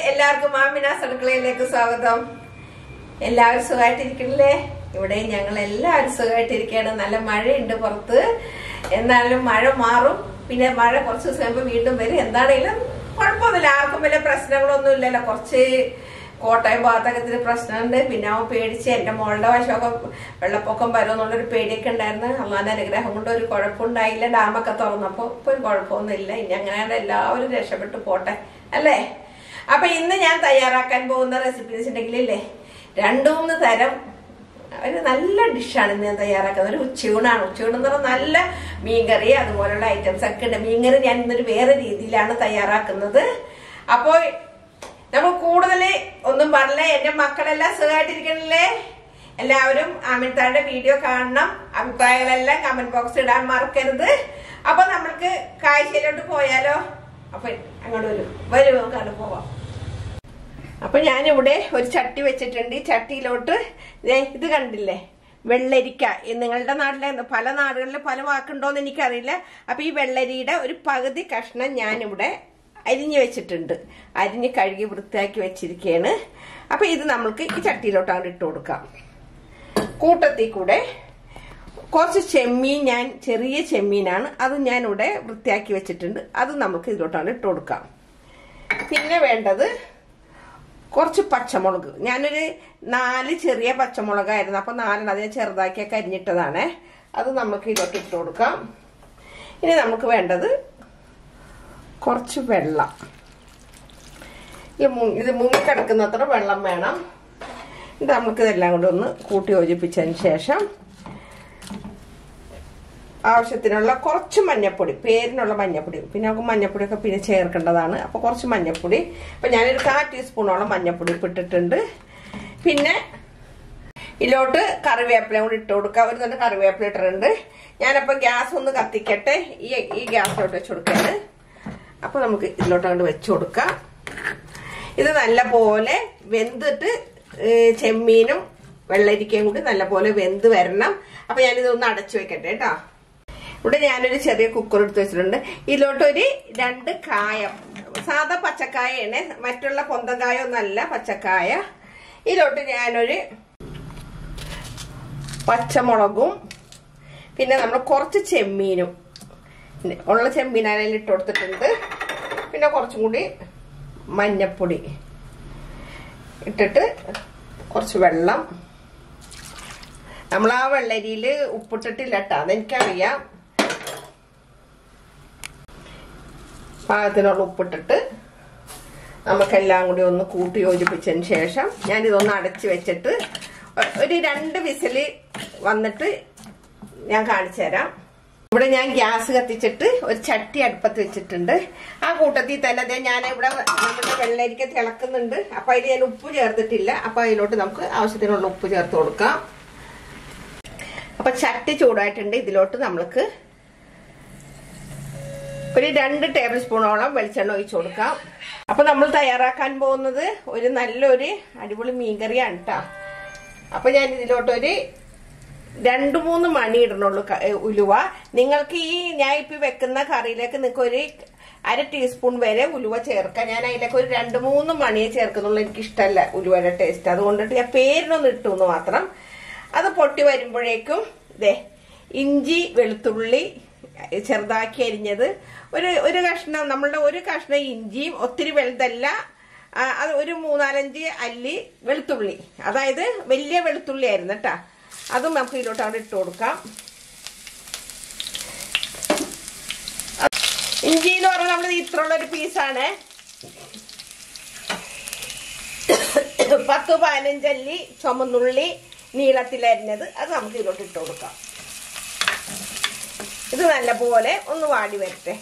എല്ലാവർക്കും മാമിനാസ് അടുക്കളയിലേക്ക് സ്വാഗതം എല്ലാവരും സുഖമായിട്ടിരിക്കണില്ലേ ഇവിടെ ഞങ്ങൾ എല്ലാവരും സുഖമായിട്ടിരിക്കുകയാണ് നല്ല മഴയുണ്ട് പുറത്ത് എന്നാലും മഴ മാറും പിന്നെ മഴ കുറച്ച് ദിവസം കഴിയുമ്പോൾ വീണ്ടും വരും എന്താണെങ്കിലും കുഴപ്പമൊന്നുമില്ല ആർക്കും വലിയ പ്രശ്നങ്ങളൊന്നും ഇല്ലല്ലോ കുറച്ച് കോട്ടയം ഭാഗത്തൊക്കെ ഇത്തിരി പ്രശ്നമുണ്ട് പിന്നെ അവൻ പേടിച്ച് എന്റെ മോളുടെ വശമൊക്കെ വെള്ളപ്പൊക്കം വരുമെന്നുള്ളൊരു പേടിയൊക്കെ ഉണ്ടായിരുന്നു അള്ളാന്റെ അനുഗ്രഹം കൊണ്ട് ഒരു കുഴപ്പമുണ്ടായില്ല ഡാമൊക്കെ തുറന്നപ്പോ ഇപ്പൊ ഒരു കുഴപ്പമൊന്നുമില്ല ഇനി അങ്ങനെ എല്ലാവരും രക്ഷപ്പെട്ടു പോട്ടെ അല്ലേ അപ്പൊ ഇന്ന് ഞാൻ തയ്യാറാക്കാൻ പോകുന്ന റെസിപ്പി വെച്ചിട്ടുണ്ടെങ്കിലേ രണ്ടു മൂന്ന് തരം ഒരു നല്ല ഡിഷാണ് ഇന്ന് ഞാൻ തയ്യാറാക്കുന്നത് ഒരു ഉച്ചയൂണാണ് ഉച്ചയൂണ് എന്ന് പറഞ്ഞാൽ നല്ല മീൻകറി അതുപോലുള്ള ഐറ്റംസ് ഒക്കെ ഉണ്ട് മീൻകറി ഞാൻ ഇന്നൊരു വേറെ രീതിയിലാണ് തയ്യാറാക്കുന്നത് അപ്പോൾ നമ്മൾ കൂടുതൽ ഒന്നും പറഞ്ഞില്ല എന്റെ മക്കളെല്ലാം സുഖമായിട്ടിരിക്കണില്ലേ എല്ലാവരും അമിതാന്റെ വീഡിയോ കാണണം അഭിപ്രായങ്ങളെല്ലാം കമന്റ് ബോക്സ് ഇടാൻ മറക്കരുത് അപ്പൊ നമ്മൾക്ക് കാഴ്ചയിലോട്ട് പോയാലോ അപ്പൊ അങ്ങോട്ട് വരും വരും നമുക്ക് അങ്ങോട്ട് പോവാം അപ്പൊ ഞാനിവിടെ ഒരു ചട്ടി വെച്ചിട്ടുണ്ട് ഈ ചട്ടിയിലോട്ട് ദേ ഇത് കണ്ടില്ലേ വെള്ളരിക്ക ഈ നിങ്ങളുടെ നാട്ടിലെ പല നാടുകളിൽ പല വാക്കുണ്ടോന്ന് എനിക്കറിയില്ല അപ്പൊ ഈ വെള്ളരിയുടെ ഒരു പകുതി കഷ്ണം ഞാനിവിടെ അരിഞ്ഞു വെച്ചിട്ടുണ്ട് അരിഞ്ഞ് കഴുകി വൃത്തിയാക്കി വെച്ചിരിക്കുകയാണ് അപ്പൊ ഇത് നമ്മൾക്ക് ഈ ചട്ടിയിലോട്ടാണ് ഇട്ട് കൊടുക്കാം കൂട്ടത്തിൽ കൂടെ കുറച്ച് ചെമ്മീൻ ഞാൻ ചെറിയ ചെമ്മീനാണ് അത് ഞാൻ ഇവിടെ വൃത്തിയാക്കി വെച്ചിട്ടുണ്ട് അത് നമുക്ക് ഇതിലോട്ടാണ് ഇട്ട് കൊടുക്കാം പിന്നെ വേണ്ടത് കുറച്ച് പച്ചമുളക് ഞാനൊരു നാല് ചെറിയ പച്ചമുളകായിരുന്നു അപ്പൊ നാലെണ്ണം അതിനെ ചെറുതാക്കിയൊക്കെ അരിഞ്ഞിട്ടതാണ് അത് നമുക്ക് ഇതിലോട്ട് ഇട്ട് കൊടുക്കാം ഇനി നമുക്ക് വേണ്ടത് കുറച്ച് വെള്ളം ഈ മു- ഇത് മുങ്ങിക്കിടക്കുന്നത്ര വെള്ളം വേണം ഇത് നമുക്ക് ഇതെല്ലാം കൂടി ഒന്ന് കൂട്ടി യോജിപ്പിച്ചതിന് ശേഷം ആവശ്യത്തിനുള്ള കുറച്ച് മഞ്ഞപ്പൊടി പേരിനുള്ള മഞ്ഞപ്പൊടി പിന്നെ നമുക്ക് മഞ്ഞപ്പൊടിയൊക്കെ പിന്നെ ചേർക്കേണ്ടതാണ് അപ്പോൾ കുറച്ച് മഞ്ഞപ്പൊടി അപ്പം ഞാനൊരു കാ ടീസ്പൂണോളം മഞ്ഞപ്പൊടി ഇപ്പം ഇട്ടിട്ടുണ്ട് പിന്നെ ഇതിലോട്ട് കറിവേപ്പില കൂടി ഇട്ട് കൊടുക്കുക ഒരു തന്നെ കറിവേപ്പില ഇട്ടിട്ടുണ്ട് ഞാനപ്പോൾ ഗ്യാസ് ഒന്ന് കത്തിക്കട്ടെ ഈ ഈ ഗ്യാസിലോട്ട് വെച്ച് കൊടുക്കുകയാണ് അപ്പോൾ നമുക്ക് ഇതിലോട്ട് അങ്ങോട്ട് വെച്ച് കൊടുക്കാം ഇത് നല്ല പോലെ വെന്തിട്ട് ഏഹ്, ചെമ്മീനും വെള്ളരിക്കയും കൂടി നല്ല പോലെ വെന്ത് വരണം അപ്പൊ ഞാനിതൊന്ന് അടച്ചു വെക്കട്ടെ കേട്ടോ ഇവിടെ ഞാനൊരു ചെറിയ കുക്കർ എടുത്ത് വെച്ചിട്ടുണ്ട് ഇതിലോട്ട് ഒരു രണ്ട് കായം സാധാ പച്ചക്കായാണ് മറ്റുള്ള പൊന്തക്കായ ഒന്നല്ല പച്ചക്കായ ഇതിലോട്ട് ഞാനൊരു പച്ചമുളകും പിന്നെ നമ്മൾ കുറച്ച് ചെമ്മീനും പിന്നെ ഉള്ള ചെമ്മീൻ അതിൽ ഇട്ട് കൊടുത്തിട്ടുണ്ട് പിന്നെ കുറച്ചും കൂടി മഞ്ഞപ്പൊടി ഇട്ടിട്ട് കുറച്ച് വെള്ളം നമ്മൾ ആ വെള്ളരിയിൽ ഉപ്പിട്ടിട്ടില്ല കേട്ടോ അതെനിക്കറിയാം പാകത്തിനുള്ള ഉപ്പിട്ടിട്ട് നമുക്കെല്ലാം കൂടി ഒന്ന് കൂട്ടി യോജിപ്പിച്ചതിന് ശേഷം ഞാനിതൊന്ന് അടച്ചു വെച്ചിട്ട് ഒ- ഒരു രണ്ട് വിസില് വന്നിട്ട് ഞാൻ കാണിച്ചു തരാം ഇവിടെ ഞാൻ ഗ്യാസ് കത്തിച്ചിട്ട് ഒരു ചട്ടി അടുപ്പത്ത് വെച്ചിട്ടുണ്ട് ആ കൂട്ടത്തിൽ തന്നെ ദേ ഞാൻ ഇവിടെ നമ്മുടെ വെള്ളരിക്ക തിളക്കുന്നുണ്ട് അപ്പൊ അതിൽ ഞാൻ ഉപ്പ് ചേർത്തിട്ടില്ല അപ്പൊ അതിലോട്ട് നമുക്ക് ആവശ്യത്തിനുള്ള ഉപ്പ് ചേർത്ത് കൊടുക്കാം അപ്പൊ ചട്ടി ചൂടായിട്ടുണ്ട് ഇതിലോട്ട് നമ്മൾക്ക് ഒരു രണ്ട് ടേബിൾ സ്പൂണോളം വെളിച്ചെണ്ണ ഒഴിച്ചു കൊടുക്കാം അപ്പൊ നമ്മൾ തയ്യാറാക്കാൻ പോകുന്നത് ഒരു നല്ലൊരു അടിപൊളി മീൻകറിയാണ് കേട്ടോ അപ്പൊ ഞാൻ ഇതിലോട്ട് ഒരു രണ്ടു മൂന്ന് മണി ഇടണുള്ളൂ ക- ഏ, ഉലുവ നിങ്ങൾക്ക് ഈ ഞാൻ ഇപ്പൊ വെക്കുന്ന കറിയിലേക്ക് നിങ്ങൾക്ക് ഒരു അര ടീസ്പൂൺ വരെ ഉലുവ ചേർക്കാം ഞാൻ അതിലേക്ക് ഒരു രണ്ട് മൂന്ന് മണിയെ ചേർക്കുന്നുള്ളൂ എനിക്ക് ഇഷ്ടമല്ല ഉലുവയുടെ ടേസ്റ്റ് അതുകൊണ്ടിട്ട് ഞാൻ പേരിനൊന്ന് ഇട്ടു എന്ന് മാത്രം അത് പൊട്ടി വരുമ്പോഴേക്കും ദേ ഇഞ്ചി വെളുത്തുള്ളി ചെറുതാക്കി അരിഞ്ഞത് ഒരു ഒരു കഷ്ണം നമ്മളുടെ ഒരു കഷ്ണം ഇഞ്ചിയും ഒത്തിരി വലുതല്ല ആ, അത് ഒരു മൂന്നാലഞ്ച് അല്ലി വെളുത്തുള്ളി അതായത് വലിയ വെളുത്തുള്ളി ആയിരുന്നു കേട്ടാ അതും നമുക്ക് ഇതിലോട്ട് അവിടെ ഇട്ട് കൊടുക്കാം ഇഞ്ചി എന്ന് പറഞ്ഞാൽ നമ്മൾ ഇത്രയുള്ള ഒരു പീസാണ് പത്ത് പതിനഞ്ചല്ലി ചുമന്നുള്ളി നീളത്തിലരിഞ്ഞത് അത് നമുക്ക് ഇതിലോട്ട് ഇട്ട് കൊടുക്കാം ഇത് നല്ലപോലെ ഒന്ന് വാടി വരട്ടെ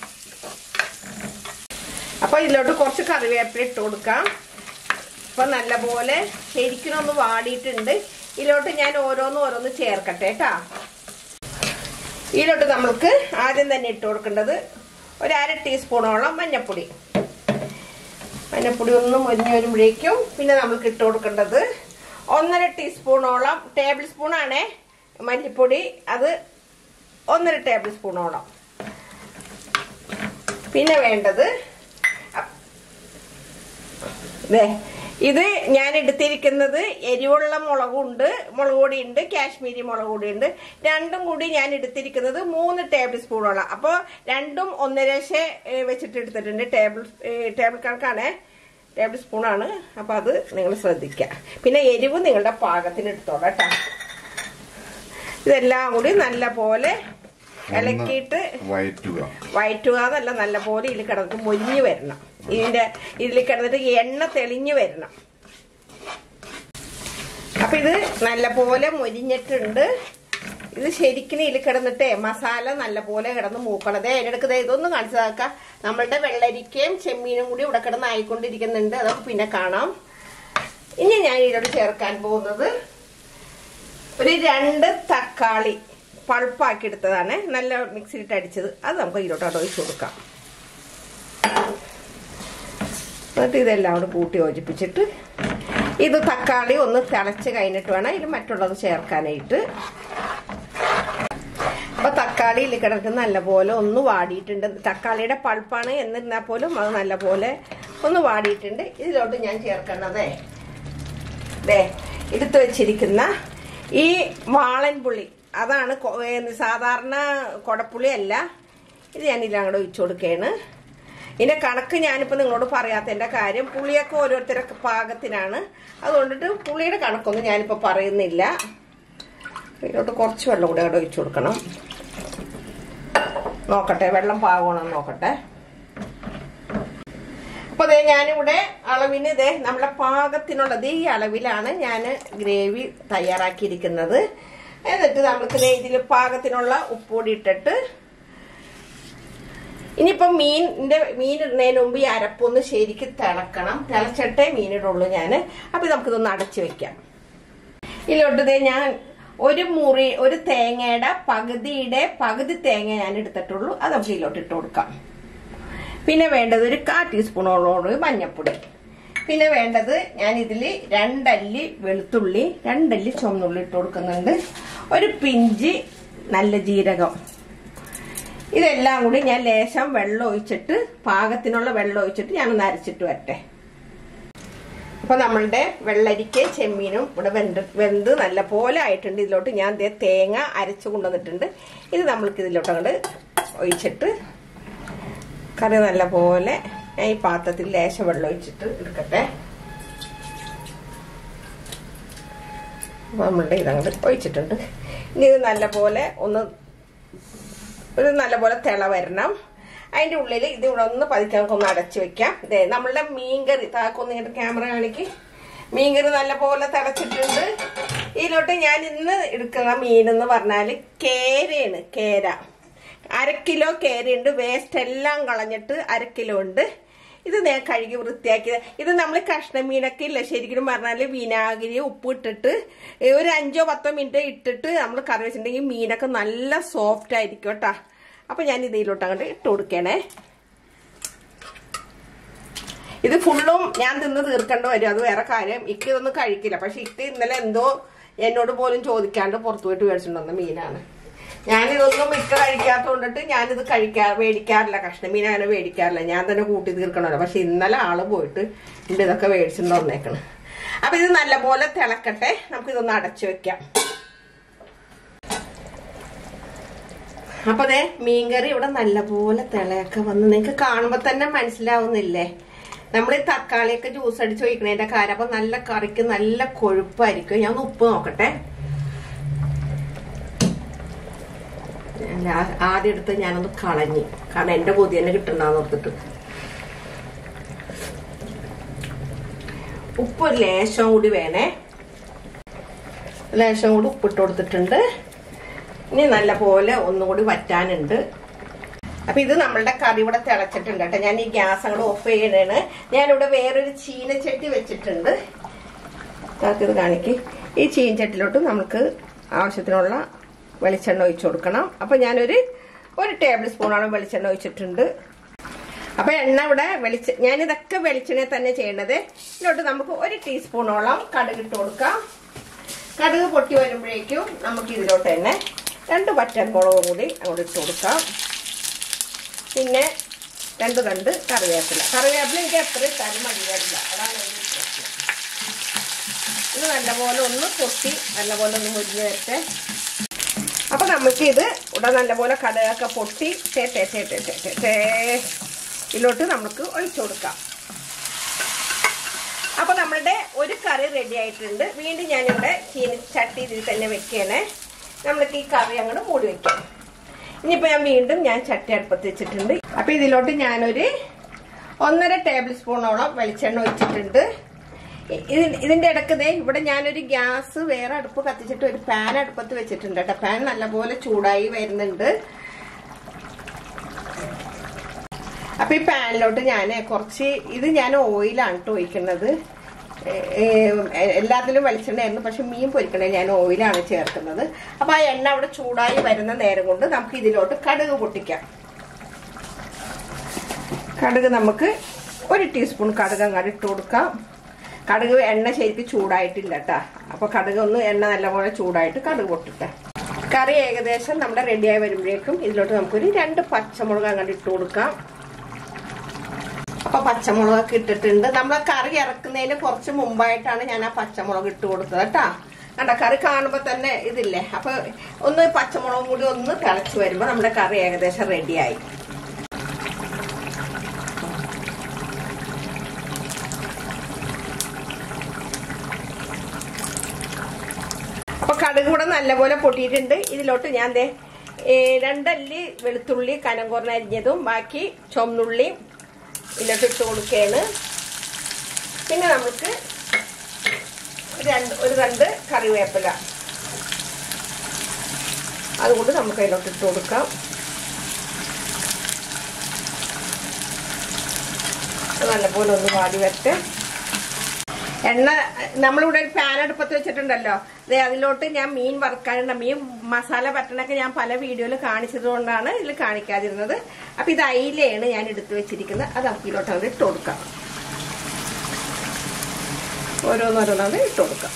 അപ്പൊ ഇതിലോട്ട് കുറച്ച് കറിവേപ്പില ഇട്ട് കൊടുക്കാം അപ്പൊ നല്ലപോലെ ശരിക്കും ഒന്ന് വാടിയിട്ടുണ്ട് ഇതിലോട്ട് ഞാൻ ഓരോന്ന് ഓരോന്ന് ചേർക്കട്ടെ കേട്ടാ ഇതിലോട്ട് നമ്മൾക്ക് ആദ്യം തന്നെ ഇട്ട് കൊടുക്കേണ്ടത് ഒരു അര ടീസ്പൂണോളം മഞ്ഞപ്പൊടി മഞ്ഞപ്പൊടി ഒന്ന് മൊരിഞ്ഞ് വരുമ്പോഴേക്കും പിന്നെ നമുക്ക് ഇട്ട് കൊടുക്കേണ്ടത് ഒന്നര ടീസ്പൂണോളം ടേബിൾ സ്പൂണാണേ മല്ലിപ്പൊടി അത് ഒന്നര ടേബിൾ സ്പൂണോളം പിന്നെ വേണ്ടത് ദേ ഇത് ഞാൻ എടുത്തിരിക്കുന്നത് എരിവുള്ള മുളകുണ്ട് മുളക് പൊടിയുണ്ട് കാശ്മീരി മുളക് പൊടിയുണ്ട് രണ്ടും കൂടി ഞാൻ എടുത്തിരിക്കുന്നത് മൂന്ന് ടേബിൾ സ്പൂണോളം അപ്പോൾ രണ്ടും ഒന്നരശ വെച്ചിട്ട് എടുത്തിട്ടുണ്ട് ടേബിൾ ടേബിൾ കണക്കാണ് ടേബിൾ സ്പൂണാണ് അപ്പോൾ അത് നിങ്ങൾ ശ്രദ്ധിക്കുക പിന്നെ എരിവ് നിങ്ങളുടെ പാകത്തിന് എടുത്തോളാം കേട്ടോ ഇതെല്ലാം കൂടി നല്ല പോലെ ഇളക്കിയിട്ട് വയറ്റുക വയറ്റുക എന്നല്ല നല്ല പോലെ ഇതിൽ കിടന്നിട്ട് മൊരിഞ്ഞു വരണം ഇതിന്റെ ഇതിൽ കിടന്നിട്ട് എണ്ണ തെളിഞ്ഞു വരണം അപ്പൊ ഇത് നല്ല പോലെ മൊരിഞ്ഞിട്ടുണ്ട് ഇത് ശരിക്കും ഇതിൽ കിടന്നിട്ടേ മസാല നല്ല പോലെ കിടന്ന് മൂക്കണതേ അതിനിടക്ക് ഇതൊന്നും കാണിച്ചതാക്ക നമ്മളുടെ വെള്ളരിക്കയും ചെമ്മീനും കൂടി ഇവിടെ കിടന്ന് ആയിക്കൊണ്ടിരിക്കുന്നുണ്ട് അതൊക്കെ പിന്നെ കാണാം ഇനി ഞാൻ ഇതിലോട്ട് ചേർക്കാൻ പോകുന്നത് ഒരു രണ്ട് തക്കാളി പൾപ്പാക്കി എടുത്തതാണ് നല്ല മിക്സിയിലിട്ട് അടിച്ചത് അത് നമുക്ക് ഇതിലോട്ട് ഒഴിച്ചു കൊടുക്കാം എന്നിട്ട് ഇതെല്ലാം കൂടെ കൂട്ടി യോജിപ്പിച്ചിട്ട് ഇത് തക്കാളി ഒന്ന് തിളച്ച് കഴിഞ്ഞിട്ട് വേണം ഇതിൽ മറ്റുള്ളത് ചേർക്കാനായിട്ട് അപ്പൊ തക്കാളിയിൽ കിടക്കുന്ന നല്ലപോലെ ഒന്ന് വാടിയിട്ടുണ്ട് തക്കാളിയുടെ പൾപ്പാണ് എന്നിരുന്നാൽ പോലും അത് നല്ലപോലെ ഒന്ന് വാടിയിട്ടുണ്ട് ഇതിലോട്ട് ഞാൻ ചേർക്കേണ്ടതേ ദേ എടുത്തു വെച്ചിരിക്കുന്ന ഈ വാളൻപുളി അതാണ് കൊ- ഏ, സാധാരണ കൊടപ്പുളി അല്ല ഇത് ഞാൻ ഇതിൽ അങ്ങോട്ട് ഒഴിച്ചു കൊടുക്കുകയാണ് ഇതിന്റെ കണക്ക് ഞാനിപ്പോൾ നിങ്ങളോട് പറയാത്തതിന്റെ കാര്യം പുളിയൊക്കെ ഓരോരുത്തരൊക്കെ പാകത്തിനാണ് അതുകൊണ്ടിട്ട് പുളിയുടെ കണക്കൊന്നും ഞാനിപ്പോൾ പറയുന്നില്ല ഇതിലോട്ട് കുറച്ച് വെള്ളം കൂടെ അവിടെ ഒഴിച്ചു കൊടുക്കണം നോക്കട്ടെ വെള്ളം പാകണമെന്ന് നോക്കട്ടെ അപ്പൊ അതെ ഞാനിവിടെ അളവിന് ഇതേ നമ്മളെ പാകത്തിനുള്ളത് ഈ അളവിലാണ് ഞാൻ ഗ്രേവി തയ്യാറാക്കിയിരിക്കുന്നത് എന്നിട്ട് നമുക്ക് ദേ ഇതിൽ പാകത്തിനുള്ള ഉപ്പുപൊടി ഇട്ടിട്ട് ഇനിയിപ്പോ മീനിന്റെ മീൻ ഇടുന്നതിന് മുമ്പ് ഈ അരപ്പൊന്ന് ശരിക്ക് തിളക്കണം തിളച്ചിട്ടേ മീനിടുള്ളൂ ഞാൻ അപ്പൊ നമുക്കിതൊന്ന് അടച്ചു വെക്കാം ഇതിലോട്ട് ദേ ഞാൻ ഒരു മുറി ഒരു തേങ്ങയുടെ പകുതിയുടെ പകുതി തേങ്ങ ഞാൻ എടുത്തിട്ടുള്ളൂ അത് നമുക്ക് ഇതിലോട്ട് ഇട്ട് കൊടുക്കാം പിന്നെ വേണ്ടത് ഒരു കാ ടീസ്പൂണോളോട് മഞ്ഞപ്പൊടി പിന്നെ വേണ്ടത് ഞാൻ ഇതിൽ രണ്ടല്ലി വെളുത്തുള്ളി രണ്ടല്ലി ചുവന്നുള്ളി ഇട്ട് കൊടുക്കുന്നുണ്ട് ഒരു പിഞ്ച് നല്ല ജീരകം ഇതെല്ലാം കൂടി ഞാൻ ലേശം വെള്ളം ഒഴിച്ചിട്ട് പാകത്തിനുള്ള വെള്ളം ഒഴിച്ചിട്ട് ഞാനൊന്ന് അരച്ചിട്ട് വരട്ടെ അപ്പൊ നമ്മളുടെ വെള്ളരിക്ക ചെമ്മീനും ഇവിടെ വെന്ത് വെന്ത് നല്ല പോലെ ആയിട്ടുണ്ട് ഇതിലോട്ട് ഞാൻ ദേ തേങ്ങ അരച്ചു കൊണ്ടുവന്നിട്ടുണ്ട് ഇത് നമ്മൾക്ക് ഇതിലോട്ട് അങ്ങോട്ട് ഒഴിച്ചിട്ട് കറി നല്ല പോലെ ഞാൻ ഈ പാത്രത്തിൽ ലേശം വെള്ളം ഒഴിച്ചിട്ട് എടുക്കട്ടെ അപ്പൊ നമ്മളുടെ ഇതങ്ങോട്ട് ഒഴിച്ചിട്ടുണ്ട് ഇനി ഇത് നല്ല പോലെ ഒന്ന് ഒരു നല്ല പോലെ തിള വരണം അതിന്റെ ഉള്ളിൽ ഇത് ഇവിടെ ഒന്ന് പതുക്കെ നമുക്ക് ഒന്ന് അടച്ചു വെക്കാം ഇതേ നമ്മളുടെ മീൻകറി താക്കൊന്ന് ഇങ്ങോട്ട് ക്യാമറ കാണിക്ക് മീൻകറി നല്ല പോലെ തിളച്ചിട്ടുണ്ട് ഇതിലോട്ട് ഞാൻ ഇന്ന് എടുക്കുന്ന മീൻ എന്ന് പറഞ്ഞാല് കേരയാണ് കേര അര കിലോ കേരയുണ്ട് വേസ്റ്റ് എല്ലാം കളഞ്ഞിട്ട് അര കിലോ ഉണ്ട് ഇത് ഞാൻ കഴുകി വൃത്തിയാക്കിയത് ഇത് നമ്മൾ കഷ്ണമീനൊക്കെ ഇല്ല ശരിക്കും പറഞ്ഞാൽ വിനാഗിരി ഉപ്പ് ഇട്ടിട്ട് ഒരു അഞ്ചോ പത്തോ മിനിറ്റ് ഇട്ടിട്ട് നമ്മൾ കറി വെച്ചിട്ടുണ്ടെങ്കിൽ മീനൊക്കെ നല്ല സോഫ്റ്റ് ആയിരിക്കും കേട്ടാ അപ്പൊ ഞാൻ ഇതിലോട്ട് അങ്ങോട്ട് ഇട്ട് കൊടുക്കണേ ഇത് ഫുള്ളും ഞാൻ തിന്ന് തീർക്കേണ്ടി വരും അത് വേറെ കാര്യം ഇക്ക് ഇതൊന്നും കഴിക്കില്ല പക്ഷെ ഇക്ക് ഇന്നലെ എന്തോ എന്നോട് പോലും ചോദിക്കാണ്ട് പുറത്തു പോയിട്ട് മേടിച്ചിട്ടുണ്ടെന്ന മീനാണ് ഞാനിതൊന്നും മിക്ക കഴിക്കാത്തോണ്ടിട്ട് ഞാനിത് കഴിക്കാ മേടിക്കാറില്ല കഷ്ണമീൻ അങ്ങനെ മേടിക്കാറില്ല ഞാൻ തന്നെ കൂട്ടി തീർക്കണമല്ലോ പക്ഷെ ഇന്നലെ ആള് പോയിട്ട് എന്റെ ഇതൊക്കെ മേടിച്ചിട്ട് വന്നേക്കണം അപ്പൊ ഇത് നല്ലപോലെ തിളക്കട്ടെ നമുക്ക് ഇതൊന്ന് അടച്ചു വെക്കാം അപ്പൊ അതെ മീൻകറി ഇവിടെ നല്ലപോലെ തിളയൊക്കെ വന്ന് നിങ്ങക്ക് കാണുമ്പോ തന്നെ മനസ്സിലാവുന്നില്ലേ നമ്മൾ ഈ തക്കാളിയൊക്കെ ജ്യൂസ് അടിച്ച് ഒഴിക്കണതിന്റെ കാര്യം അപ്പൊ നല്ല കറിക്ക് നല്ല കൊഴുപ്പായിരിക്കും ഞാൻ ഒന്ന് ഉപ്പ് നോക്കട്ടെ ഞാൻ ആ- ആദ്യം എടുത്ത് ഞാനൊന്ന് കളഞ്ഞി കാരണം എന്റെ കൊതി തന്നെ കിട്ടണ്ടെന്ന് ഓർത്തിട്ട് ഉപ്പ് ഒരു ലേശം കൂടി വേണേ ലേശം കൂടി ഉപ്പിട്ട് കൊടുത്തിട്ടുണ്ട് ഇനി നല്ല പോലെ ഒന്നുകൂടി വറ്റാനുണ്ട് അപ്പൊ ഇത് നമ്മളുടെ കറി ഇവിടെ തിളച്ചിട്ടുണ്ട് കേട്ടോ ഞാൻ ഈ ഗ്യാസ് അങ്ങോട്ട് ഓഫ് ചെയ്യണേണ് ഞാനിവിടെ വേറൊരു ചീനച്ചട്ടി വെച്ചിട്ടുണ്ട് ഇത് കാണിക്ക് ഈ ചീനച്ചട്ടിലോട്ട് നമുക്ക് ആവശ്യത്തിനുള്ള വെളിച്ചെണ്ണ ഒഴിച്ചു കൊടുക്കണം അപ്പൊ ഞാനൊരു ഒരു ടേബിൾ സ്പൂണോളം വെളിച്ചെണ്ണ ഒഴിച്ചിട്ടുണ്ട് അപ്പൊ എണ്ണ ഇവിടെ വെളിച്ച ഞാനിതൊക്കെ വെളിച്ചെണ്ണ തന്നെ ചെയ്യേണ്ടത് ഇതിലോട്ട് നമുക്ക് ഒരു ടീസ്പൂണോളം കടുക് ഇട്ട് കൊടുക്കാം കടുക് പൊട്ടി വരുമ്പോഴേക്കും നമുക്ക് ഇതിലോട്ട് തന്നെ രണ്ട് പച്ചമുളകും കൂടി അങ്ങോട്ട് ഇട്ട് കൊടുക്കാം പിന്നെ രണ്ട് രണ്ട് കറിവേപ്പില കറിവേപ്പില എനിക്ക് എത്ര ഇട്ടാലും മതി വരില്ല അതാണ് എൻ്റെ ഇത് നല്ലപോലെ ഒന്ന് പൊട്ടി നല്ലപോലെ ഒന്ന് മുരിഞ്ഞ് വരട്ടെ അപ്പൊ നമുക്ക് ഇത് ഇവിടെ നല്ലപോലെ കടുകൊക്കെ പൊട്ടി ടേ ടേ ടേ ടേ ടേ ടേ ടേ ഇതിലോട്ട് നമുക്ക് ഒഴിച്ചു കൊടുക്കാം അപ്പൊ നമ്മളുടെ ഒരു കറി റെഡി ആയിട്ടുണ്ട് വീണ്ടും ഞാനിവിടെ ചീനി ചട്ടി ഇതിൽ തന്നെ വെക്കണേ നമ്മൾക്ക് ഈ കറി അങ്ങോട്ട് മൂടി വെക്കാം ഇനിയിപ്പോ ഞാൻ വീണ്ടും ഞാൻ ചട്ടി അടുപ്പത്ത് വെച്ചിട്ടുണ്ട് അപ്പൊ ഇതിലോട്ട് ഞാനൊരു ഒന്നര ടേബിൾ സ്പൂണോളം വെളിച്ചെണ്ണ ഒഴിച്ചിട്ടുണ്ട് ഇത് ഇതിന്റെ ഇടക്ക് ദേ ഇവിടെ ഞാനൊരു ഗ്യാസ് വേറെ അടുപ്പ് കത്തിച്ചിട്ട് ഒരു പാൻ അടുപ്പത്ത് വെച്ചിട്ടുണ്ട് കേട്ടോ പാൻ നല്ലപോലെ ചൂടായി വരുന്നുണ്ട് അപ്പൊ ഈ പാനിലോട്ട് ഞാൻ കുറച്ച് ഇത് ഞാൻ ഓയിലാണ് കേട്ടോ ഒഴിക്കുന്നത് ഏ- ഏ- എല്ലാത്തിലും വെളിച്ചെണ്ണയായിരുന്നു പക്ഷെ മീൻ പൊരിക്കണേ ഞാൻ ഓയിലാണ് ചേർക്കുന്നത് അപ്പൊ ആ എണ്ണ അവിടെ ചൂടായി വരുന്ന നേരം കൊണ്ട് നമുക്ക് ഇതിലോട്ട് കടുക് പൊട്ടിക്കാം കടുക് നമുക്ക് ഒരു ടീസ്പൂൺ കടുക് അങ്ങോട്ട് ഇട്ട് കൊടുക്കാം കടുക് എണ്ണ ശരിക്കും ചൂടായിട്ടില്ല കേട്ടാ അപ്പൊ കടുക് ഒന്ന് എണ്ണ നല്ലപോലെ ചൂടായിട്ട് കടുക് പൊട്ടിട്ടെ കറി ഏകദേശം നമ്മുടെ റെഡിയായി വരുമ്പോഴേക്കും ഇതിലോട്ട് നമുക്കൊരു രണ്ട് പച്ചമുളക് അങ്ങോട്ട് ഇട്ട് കൊടുക്കാം അപ്പൊ പച്ചമുളകൊക്കെ ഇട്ടിട്ടുണ്ട് നമ്മൾ കറി ഇറക്കുന്നതിന് കുറച്ച് മുമ്പായിട്ടാണ് ഞാൻ ആ പച്ചമുളക് ഇട്ട് കൊടുത്തത് കേട്ടാ കണ്ട കറി കാണുമ്പോ തന്നെ ഇതില്ലേ അപ്പൊ ഒന്ന് പച്ചമുളകും കൂടി ഒന്ന് തിളച്ച് വരുമ്പോ നമ്മുടെ കറി ഏകദേശം റെഡിയായി അപ്പൊ കടുക് കൂടെ നല്ലപോലെ പൊട്ടിയിട്ടുണ്ട് ഇതിലോട്ട് ഞാൻ ദേ ഏ, രണ്ടല്ലി വെളുത്തുള്ളി കനം കുറഞ്ഞ അരിഞ്ഞതും ബാക്കി ചുവന്നുള്ളി ഇതിലോട്ട് ഇട്ട് കൊടുക്കുകയാണ് പിന്നെ നമുക്ക് രണ്ട് ഒരു രണ്ട് കറിവേപ്പില അതുകൊണ്ട് നമുക്ക് അതിലോട്ട് ഇട്ട് കൊടുക്കാം അത് നല്ലപോലെ ഒന്ന് വാടി വരട്ടെ എണ്ണ നമ്മളിവിടെ ഒരു പാൻ അടുപ്പത്ത് വെച്ചിട്ടുണ്ടല്ലോ ദേ അതിലോട്ട് ഞാൻ മീൻ വറുക്കാനുണ്ട് മീൻ മസാല പറ്റണൊക്കെ ഞാൻ പല വീഡിയോയിൽ കാണിച്ചത് കൊണ്ടാണ് ഇതിൽ കാണിക്കാതിരുന്നത് അപ്പൊ ഇത് അയിലയാണ് ഞാൻ എടുത്തു വെച്ചിരിക്കുന്നത് അത് നമുക്ക് ഇതിലോട്ട് അത് ഇട്ട് കൊടുക്കാം ഓരോന്നോരോന്നത് ഇട്ട് കൊടുക്കാം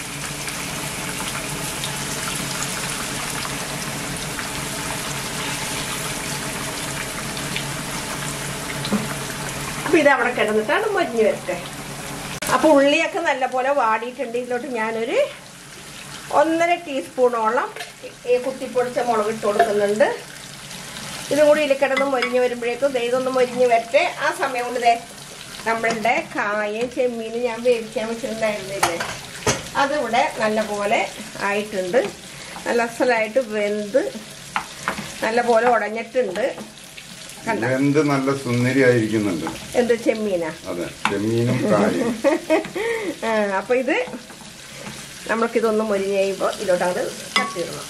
അപ്പൊ ഇത് അവിടെ കിടന്നിട്ടാണ് മഞ്ഞ് വരട്ടെ അപ്പൊ ഉള്ളിയൊക്കെ നല്ലപോലെ വാടിയിട്ടുണ്ട് ഇതിലോട്ട് ഞാനൊരു ഒന്നര ടീസ്പൂണോളം ഈ കുത്തിപ്പൊടിച്ച മുളക് ഇട്ട് കൊടുക്കുന്നുണ്ട് ഇതും കൂടി ഇതിൽ കിടന്ന് മൊരിഞ്ഞ് വരുമ്പോഴേക്കും ദേ ഇതൊന്ന് മൊരിഞ്ഞ് വരട്ടെ ആ സമയം കൊണ്ട് ദേ നമ്മളുടെ കായയും ചെമ്മീനും ഞാൻ വേവിക്കാൻ വെച്ചിട്ടുണ്ടായിരുന്നില്ലേ അതിവിടെ നല്ലപോലെ ആയിട്ടുണ്ട് നല്ല അസലായിട്ട് വെന്ത് നല്ലപോലെ ഉടഞ്ഞിട്ടുണ്ട് കണ്ട വെന്ത് നല്ല സുന്ദരിയായിരിക്കുന്നുണ്ട് എന്ത് ചെമ്മീനാ അതെ ചെമ്മീനും കായും ആ, അപ്പൊ ഇത് നമ്മൾക്കിതൊന്ന് മൊരിഞ്ഞ് കഴിയുമ്പോൾ ഇതിലോട്ട് അങ്ങോട്ട് തട്ടിയിടണം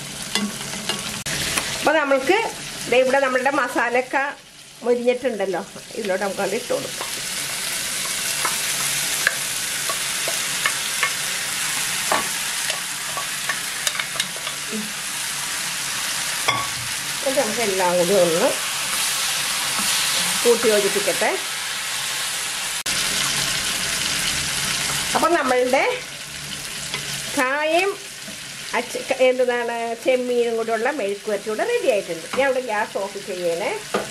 അപ്പൊ നമ്മൾക്ക് ദേ ഇവിടെ നമ്മളുടെ മസാലയൊക്കെ മൊരിഞ്ഞിട്ടുണ്ടല്ലോ ഇതിലോട്ട് നമുക്ക് അത് ഇട്ട് കൊടുക്കാം എന്നിട്ട് നമുക്ക് എല്ലാം കൂടി ഒന്ന് കൂട്ടി യോജിപ്പിക്കട്ടെ അപ്പം നമ്മളുടെ കായം അച്ച ക- എന്താണ് ചെമ്മീനും കൂടെയുള്ള മെഴുക്ക് വരട്ടി കൂടെ റെഡി ആയിട്ടുണ്ട് ഞാൻ ഇവിടെ ഗ്യാസ് ഓഫ് ചെയ്യണേ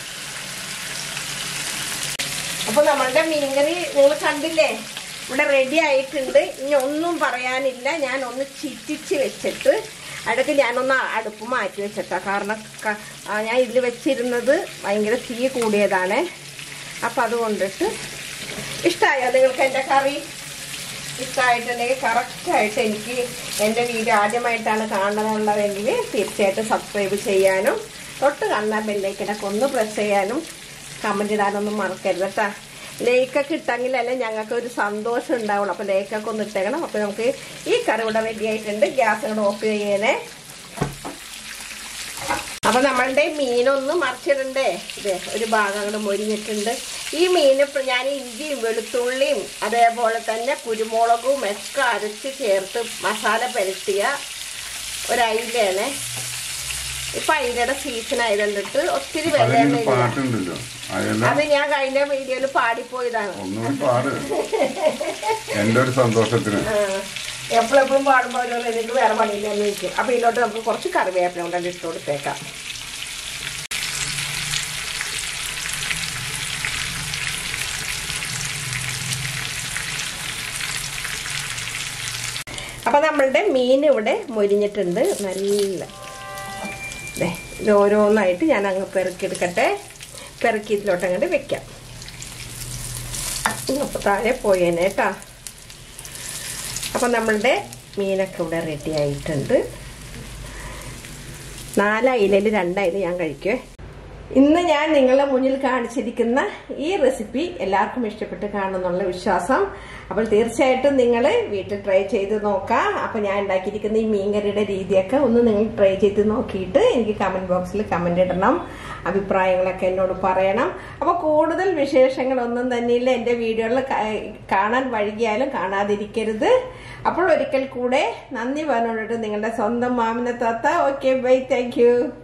അപ്പോൾ നമ്മളുടെ മീൻകറി നിങ്ങൾ കണ്ടില്ലേ ഇവിടെ റെഡി ആയിട്ടുണ്ട് ഇനി ഒന്നും പറയാനില്ല ഞാൻ ഒന്ന് ചിറ്റിച്ച് വെച്ചിട്ട് ഇടയ്ക്ക് ഞാനൊന്ന് അടുപ്പ് മാറ്റി വെച്ചിട്ടാ കാരണം ക- ആ, ഞാൻ ഇതിൽ വെച്ചിരുന്നത് ഭയങ്കര തീ കൂടിയതാണ് അപ്പം അതുകൊണ്ടിട്ട് ഇഷ്ടമായോ നിങ്ങൾക്ക് എൻ്റെ കറി ഇഷ്ടമായിട്ടുണ്ടെങ്കിൽ കറക്റ്റായിട്ട് എനിക്ക് എൻ്റെ വീഡിയോ ആദ്യമായിട്ടാണ് കാണണമെന്നുള്ളതെങ്കിൽ തീർച്ചയായിട്ടും സബ്സ്ക്രൈബ് ചെയ്യാനും തൊട്ട് കാണുന്ന ബെല്ലൈക്കനൊക്കെ ഒന്ന് പ്രസ് ചെയ്യാനും കമൻറ്റ് ഇടാനൊന്നും മറക്കരുത് കേട്ടാ ലേക്കൊക്കെ ഇട്ടെങ്കിലല്ലേ ഞങ്ങൾക്ക് ഒരു സന്തോഷം ഉണ്ടാവുള്ളൂ അപ്പോൾ ലേക്കൊക്കെ ഒന്ന് ഇട്ടേക്കണം അപ്പോൾ നമുക്ക് ഈ കറി ഇവിടെ റെഡി ആയിട്ടുണ്ട് ഗ്യാസ് കൂടെ ഓഫ് ചെയ്യണേ അപ്പൊ നമ്മളുടെ മീനൊന്ന് മറിച്ചിടണ്ടേ ഇത് ഒരു ഭാഗം അങ്ങോട്ട് മൊരിഞ്ഞിട്ടുണ്ട് ഈ മീൻ ഇപ്പൊ ഞാൻ ഇഞ്ചിയും വെളുത്തുള്ളിയും അതേപോലെ തന്നെ കുരുമുളകും ഒക്കെ അരച്ച് ചേർത്ത് മസാല പുരട്ടിയ ഒരയിലാണ് ഇപ്പൊ അയിലയുടെ സീസൺ ആയതുകൊണ്ടിട്ട് ഒത്തിരി അതിനൊരു വിലയൊന്നും ഇല്ല പാട്ടുണ്ടല്ലോ അതെല്ലാം അത് ഞാൻ കഴിഞ്ഞ വീഡിയോയിൽ പാടിപ്പോയതാണ് ഒന്നുകൂടി പാട് എന്റെ ഒരു സന്തോഷത്തിന് എപ്പോഴെപ്പോഴും പാടുമ്പോൾ ഒരു എനിക്ക് വേറെ പണിയില്ലെന്ന് ചോദിക്കും അപ്പൊ ഇതിലോട്ട് നമുക്ക് കുറച്ച് കറിവേപ്പില കൊണ്ടു ഇട്ട് കൊടുത്തേക്കാം അപ്പൊ നമ്മളുടെ മീൻ ഇവിടെ മൊരിഞ്ഞിട്ടുണ്ട് നല്ല ദേ, ഇത് ഓരോന്നായിട്ട് ഞാൻ അങ്ങ് പെറുക്കിയെടുക്കട്ടെ പെറുക്കി ഇതിലോട്ട് അങ്ങോട്ട് വെക്കാം അപ്പൊ താഴെ പോയേനെ കേട്ടാ അപ്പൊ നമ്മളുടെ മീനൊക്കെ ഇവിടെ റെഡി ആയിട്ടുണ്ട് നാലയിലയിൽ രണ്ടയില ഞാൻ കഴിക്കുവേ ഇന്ന് ഞാൻ നിങ്ങളുടെ മുന്നിൽ കാണിച്ചിരിക്കുന്ന ഈ റെസിപ്പി എല്ലാവർക്കും ഇഷ്ടപ്പെട്ട് കാണുന്നുള്ള വിശ്വാസം അപ്പോൾ തീർച്ചയായിട്ടും നിങ്ങൾ വീട്ടിൽ ട്രൈ ചെയ്ത് നോക്കാം അപ്പൊ ഞാൻ ഉണ്ടാക്കിയിരിക്കുന്ന ഈ മീൻകറിയുടെ രീതിയൊക്കെ ഒന്ന് നിങ്ങൾ ട്രൈ ചെയ്ത് നോക്കിയിട്ട് എനിക്ക് കമന്റ് ബോക്സിൽ കമന്റ് ഇടണം അഭിപ്രായങ്ങളൊക്കെ എന്നോട് പറയണം അപ്പൊ കൂടുതൽ വിശേഷങ്ങളൊന്നും തന്നെയില്ല എന്റെ വീഡിയോയിൽ കാണാൻ വൈകിയാലും കാണാതിരിക്കരുത് അപ്പോൾ ഒരിക്കൽ കൂടെ നന്ദി പറഞ്ഞോണ്ടിട്ട് നിങ്ങളുടെ സ്വന്തം മാമിനെ താത്ത ഓക്കെ ബൈ താങ്ക് യു